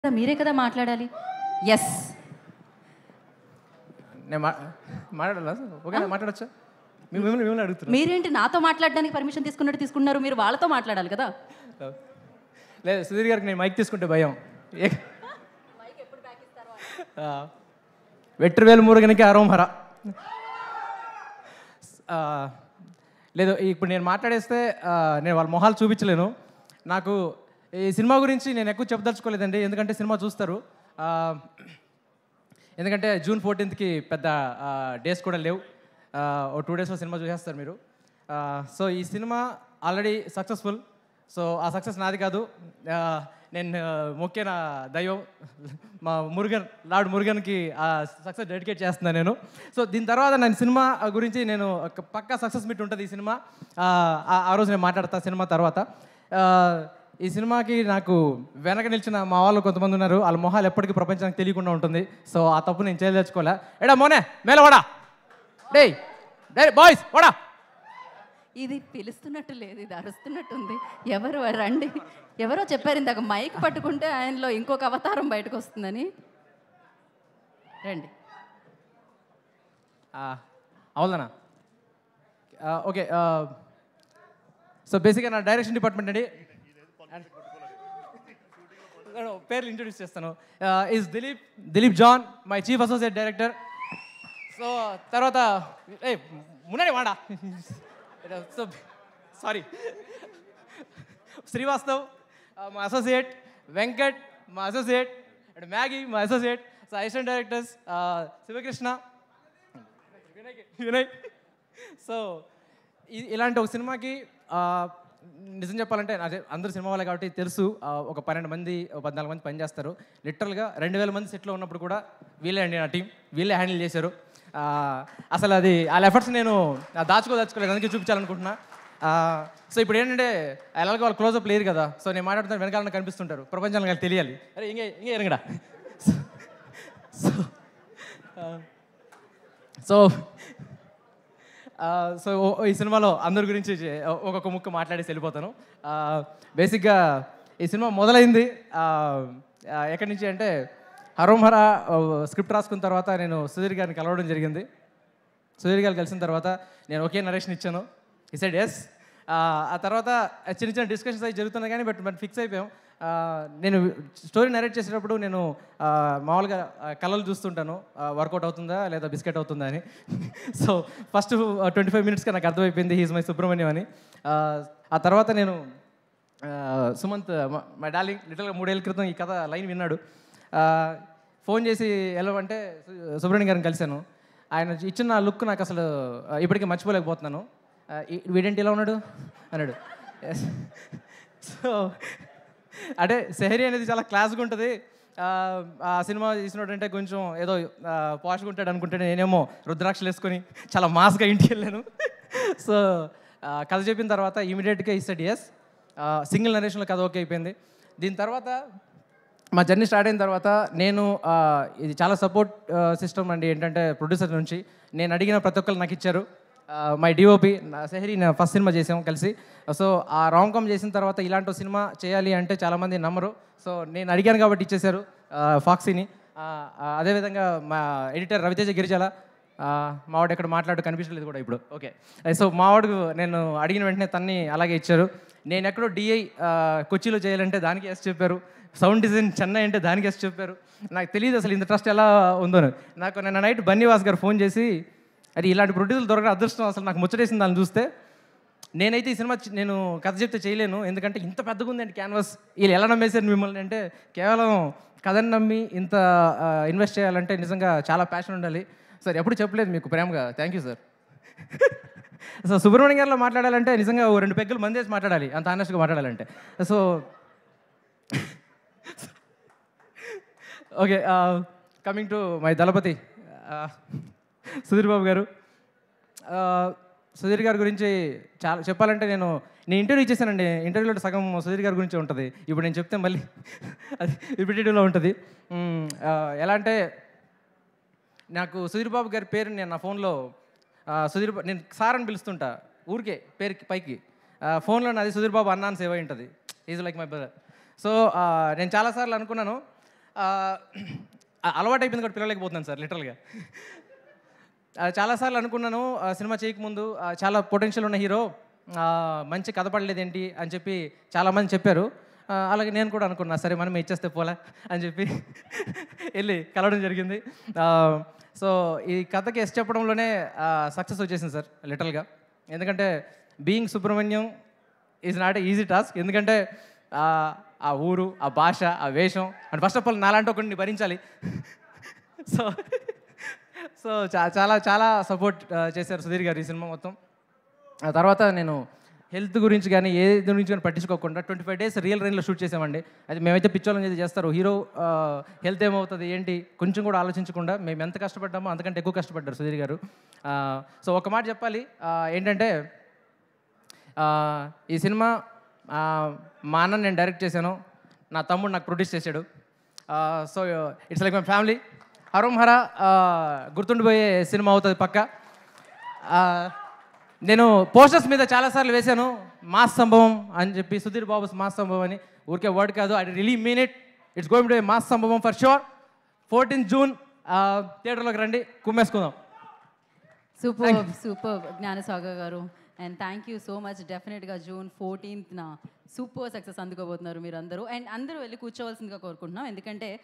మీరే కదా మాట్లాడాలి ఎస్ నేను మా మాట్లాడాలా ఓకే మాట్లాడచ్చా మేము మిమ్మల్ని మిమ్మల్ని అడుగుతున్నాం మీరేంటి నాతో మాట్లాడడానికి పర్మిషన్ తీసుకున్నట్టు తీసుకున్నారు మీరు వాళ్ళతో మాట్లాడాలి కదా లేదు సుధీర్ గారికి నేను మైక్ తీసుకుంటే భయం ఏ- ఆ, వెట్రివేలు మురుగనికి అరోమర ఆ, లేదు ఇప్పుడు నేను మాట్లాడేస్తే ఆ, నేను వాళ్ళ మొహాలు చూపించలేను నాకు ఈ సినిమా గురించి నేను ఎక్కువ చెప్పదలుచుకోలేదండి ఎందుకంటే సినిమా చూస్తారు ఆ, ఎందుకంటే జూన్ ఫోర్టీన్త్కి పెద్ద డేస్ కూడా లేవు ఆ, ఓ టూ డేస్లో సినిమా చూసేస్తారు మీరు ఆ, సో ఈ సినిమా ఆల్రెడీ సక్సెస్ఫుల్ సో ఆ సక్సెస్ నాది కాదు ఆ, నేను ఆ, మొక్కిన దైవం మా మురుగన్ లార్డ్ మురుగన్కి ఆ సక్సెస్ డెడికేట్ చేస్తున్నాను నేను సో దీని తర్వాత నేను సినిమా గురించి నేను ఒక పక్కా సక్సెస్ మీట్ ఉంటుంది ఈ సినిమా ఆ, ఆ- ఆ రోజు నేను మాట్లాడతా సినిమా తర్వాత ఆ, ఈ సినిమాకి నాకు వెనక నిలిచిన మా వాళ్ళు కొంతమంది ఉన్నారు వాళ్ళ మొహాలు ఎప్పటికీ ప్రపంచానికి తెలియకుండా ఉంటుంది సో ఆ తప్పు నేను చేయదలుచుకోలే ఎడా మోనే మేల వాడా డే డే బాయ్స్ వాడా ఇది పిలుస్తున్నట్టు లేదు ఇది అరుస్తున్నట్టుంది ఎవరు రండి ఎవరో చెప్పారు ఇందాక మైక్ పట్టుకుంటే ఆయనలో ఇంకొక అవతారం బయటకు వస్తుందని రండి అవుదనా ఓకే సో బేసిక్గా నా డైరెక్షన్ డిపార్ట్మెంట్ అండి నేను పేర్లు ఇంట్రొడ్యూస్ చేస్తాను is Dilip Dilip John my chief associate director so తర్వాత ఏ మునండి వాడా సో సారీ శ్రీవాస్తవ్ uh, మా అసోసియేట్ వెంకట్ మా అసోసియేట్ అండ్ మ్యాగీ మా associate so assistant directors Shivakrishna Vinay Vinay so ఇ- ఇలాంటి ఒక సినిమాకి ఆ, నిజం చెప్పాలంటే అదే అందరూ సినిమా వాళ్ళే కాబట్టి తెలుసు ఆ, ఒక పన్నెండు మంది ఒక పద్నాలుగు మంది పనిచేస్తారు లిటరల్గా రెండు వేల మంది సెట్లో ఉన్నప్పుడు కూడా వీళ్ళే అండి నా టీం వీళ్ళే హ్యాండిల్ చేశారు ఆ, అసలు అది వాళ్ళ ఎఫర్ట్స్ నేను ఆ, దాచుకోదలుచుకోలేదు అందుకే చూపించాలనుకుంటున్నా ఆ, సో ఇప్పుడు ఏంటంటే ఎలాగో వాళ్ళు క్లోజప్ లేరు కదా సో నేను మాట్లాడుతున్న వెనకాల కనిపిస్తుంటారు ప్రపంచానికి వాళ్ళకి తెలియాలి అరే ఇంకే ఇంకే ఎరగడా సో సో ఆ, సో ఓ- ఈ సినిమాలో అందరి గురించి చే- ఒక్కొక్క ముక్క మాట్లాడేసి వెళ్ళిపోతాను ఆ, బేసిక్గా ఈ సినిమా మొదలైంది ఆ, ఆ, ఎక్కడి నుంచి అంటే హరోంహర స్క్రిప్ట్ రాసుకున్న తర్వాత నేను సుధీర్ గారిని కలవడం జరిగింది సుధీర్ గారు కలిసిన తర్వాత నేను ఒకే నరేషన్ ఇచ్చాను ఈ సైడ్ ఎస్ ఆ తర్వాత చిన్న చిన్న డిస్కషన్స్ అవి జరుగుతున్నాయి కానీ బట్ మనం ఫిక్స్ అయిపోయాం ఆ, నేను స్టోరీ నరేట్ చేసేటప్పుడు నేను ఆ, మామూలుగా ఆ, కళలు చూస్తుంటాను వర్కౌట్ అవుతుందా లేదా బిస్కెట్ అవుతుందా అని సో ఫస్ట్ ట్వంటీ ఫైవ్ మినిట్స్కి నాకు అర్థమైపోయింది హీజ్ మై సుబ్రహ్మణ్యం అని ఆ, ఆ తర్వాత నేను ఆ, సుమంత్ మా- మా డార్లింగ్ లిటల్గా మూడేళ్ళ క్రితం ఈ కథ లైన్ విన్నాడు ఆ, ఫోన్ చేసి ఎలా అంటే సు- సుబ్రహ్మణ్యం గారిని కలిశాను ఆయన ఇచ్చిన లుక్ నాకు అసలు ఆ, ఇప్పటికీ మర్చిపోలేకపోతున్నాను ఆ, ఈ- వీడేంటి ఇలా ఉన్నాడు అన్నాడు సో అంటే సెహరీ అనేది చాలా క్లాస్గా ఉంటుంది ఆ, ఆ సినిమా తీసినట్టు అంటే కొంచెం ఏదో పాష్గా ఉంటాడు అనుకుంటే నేనేమో రుద్రాక్షలు వేసుకొని చాలా మాస్గా ఇంటికి వెళ్ళాను సో ఆ, కథ చెప్పిన తర్వాత ఇమీడియట్గా ఇస్తాడు ఎస్ సింగిల్ నరేషన్లో కథ ఓకే అయిపోయింది దీని తర్వాత మా జర్నీ స్టార్ట్ అయిన తర్వాత నేను ఆ, ఇది చాలా సపోర్ట్ సిస్టమ్ అండి ఏంటంటే ప్రొడ్యూసర్ నుంచి నేను అడిగిన ప్రతి ఒక్కరు నాకు ఇచ్చారు మై డిఓపి సెహరీ నా ఫస్ట్ సినిమా చేసాం కలిసి సో ఆ రాంగ్ కామ్ చేసిన తర్వాత ఇలాంటి ఒక సినిమా చేయాలి అంటే చాలామంది నమ్మరు సో నేను అడిగాను కాబట్టి ఇచ్చేశారు ఫాక్సీని ఆ, ఆ, అదేవిధంగా మా ఎడిటర్ రవితేజ గిరిజాల ఆ, మావాడు ఎక్కడ మాట్లాడు కనిపించలేదు కూడా ఇప్పుడు ఓకే సో మావాడు నేను అడిగిన వెంటనే తన్ని అలాగే ఇచ్చారు నేను ఎక్కడో డిఐ కొచ్చిలో చేయాలంటే దానికి ఎస్ చెప్పారు సౌండ్ డిజైన్ చెన్నై అంటే దానికి ఎస్ చెప్పారు నాకు తెలియదు అసలు ఇంత ట్రస్ట్ ఎలా ఉందో నాకు నిన్న నైట్ బన్నీవాస్ గారు ఫోన్ చేసి అది ఇలాంటి ప్రొడ్యూసర్లు దొరకడం అదృష్టం అసలు నాకు ముచ్చటేసింది దాన్ని చూస్తే నేనైతే ఈ సినిమా చి- నేను కథ చెప్తే చేయలేను ఎందుకంటే ఇంత పెద్దగా ఉందండి క్యాన్వాస్ వీళ్ళు ఎలా నమ్మేశారు మిమ్మల్ని అంటే కేవలం కథని నమ్మి ఇంత ఇన్వెస్ట్ చేయాలంటే నిజంగా చాలా ప్యాషన్ ఉండాలి సార్ ఎప్పుడు చెప్పలేదు మీకు ప్రేమగా thank you sir so Subrahmanyam గారిలో మాట్లాడాలంటే నిజంగా ఓ రెండు పెగ్గులు మందేసి మాట్లాడాలి అంత ఆనెస్ట్గా మాట్లాడాలంటే so okay coming to my దళపతి సుధీర్ బాబు గారు ఆ, సుధీర్ గారి గురించి చాలా చెప్పాలంటే నేను నేను ఇంటర్వ్యూ ఇచ్చేసానండి ఇంటర్వ్యూలో సగం సుధీర్ గారి గురించి ఉంటుంది ఇప్పుడు నేను చెప్తే మళ్ళీ అది రిపిటేటివ్లో ఉంటుంది మ్, ఆ, ఎలా అంటే నాకు సుధీర్ బాబు గారి పేరు నేను నా ఫోన్లో ఆ, సుధీర్ బా- నేను సార్ అని పిలుస్తుంటా ఊరికే పేరుకి పైకి ఆ, ఫోన్లో నాది సుధీర్ బాబు అన్న అని సేవ్ అయి ఉంటుంది is like my brother so నేను చాలాసార్లు అనుకున్నాను అలవాటు అయిపోయింది కూడా పిల్లలేకపోతున్నాను సార్ లిటరల్గా ఆ, చాలాసార్లు అనుకున్నాను ఆ, సినిమా చేయకముందు ఆ, చాలా పొటెన్షియల్ ఉన్న హీరో ఆ, మంచి కథ పడలేదేంటి అని చెప్పి చాలామంది చెప్పారు ఆ, అలాగే నేను కూడా అనుకున్నా సరే మనం ఇచ్చేస్తే పోలే అని చెప్పి వెళ్ళి కలవడం జరిగింది ఆ, సో ఈ కథకి ఎస్ చెప్పడంలోనే సక్సెస్ వచ్చేసింది సార్ లిటరల్గా ఎందుకంటే being Subrahmanyam is not easy task ఎందుకంటే ఆ, ఆ ఊరు ఆ భాష ఆ వేషం అండ్ ఫస్ట్ ఆఫ్ ఆల్ నాలాంటి ఒకరిని భరించాలి సో సో చా చాలా చాలా సపోర్ట్ చేశారు సుధీర్ గారు ఈ సినిమా మొత్తం ఆ తర్వాత నేను హెల్త్ గురించి కానీ ఏ గురించి కానీ పట్టించుకోకుండా ట్వంటీ ఫైవ్ డేస్ రియల్ రైన్లో షూట్ చేసామండి అది మేమైతే పిచ్చోళ్ళని ఏది చేస్తారు హీరో హెల్త్ ఏమవుతుంది ఏంటి కొంచెం కూడా ఆలోచించకుండా మేము ఎంత కష్టపడ్డామో అంతకంటే ఎక్కువ కష్టపడ్డారు సుధీర్ గారు ఆ, సో ఒక మాట చెప్పాలి ఆ, ఏంటంటే ఆ, ఈ సినిమా ఆ, మా అన్న నేను డైరెక్ట్ చేశాను నా తమ్ముడు నాకు ప్రొడ్యూస్ చేశాడు so it's like my family హరం హర ఆ, గుర్తుండిపోయే సినిమా అవుతుంది పక్క ఆ, నేను పోస్టర్స్ మీద చాలాసార్లు వేశాను మాస్ సంభవం అని చెప్పి సుధీర్ బాబు మాస్ సంభవం అని ఊరికే వర్డ్ కాదు I really mean it it's going to mass సంభవం ఫర్ షూర్ ఫోర్టీన్ జూన్ థియేటర్లోకి రండి కుమ్మేసుకుందాం సూపర్ సూపర్ జ్ఞానసాగర్ గారు and thank you so much డెఫినెట్గా జూన్ ఫోర్టీన్త్న సూపర్ సక్సెస్ అందుకోబోతున్నారు మీరు అందరూ అండ్ అందరూ వెళ్ళి కూర్చోవలసిందిగా కోరుకుంటున్నాం ఎందుకంటే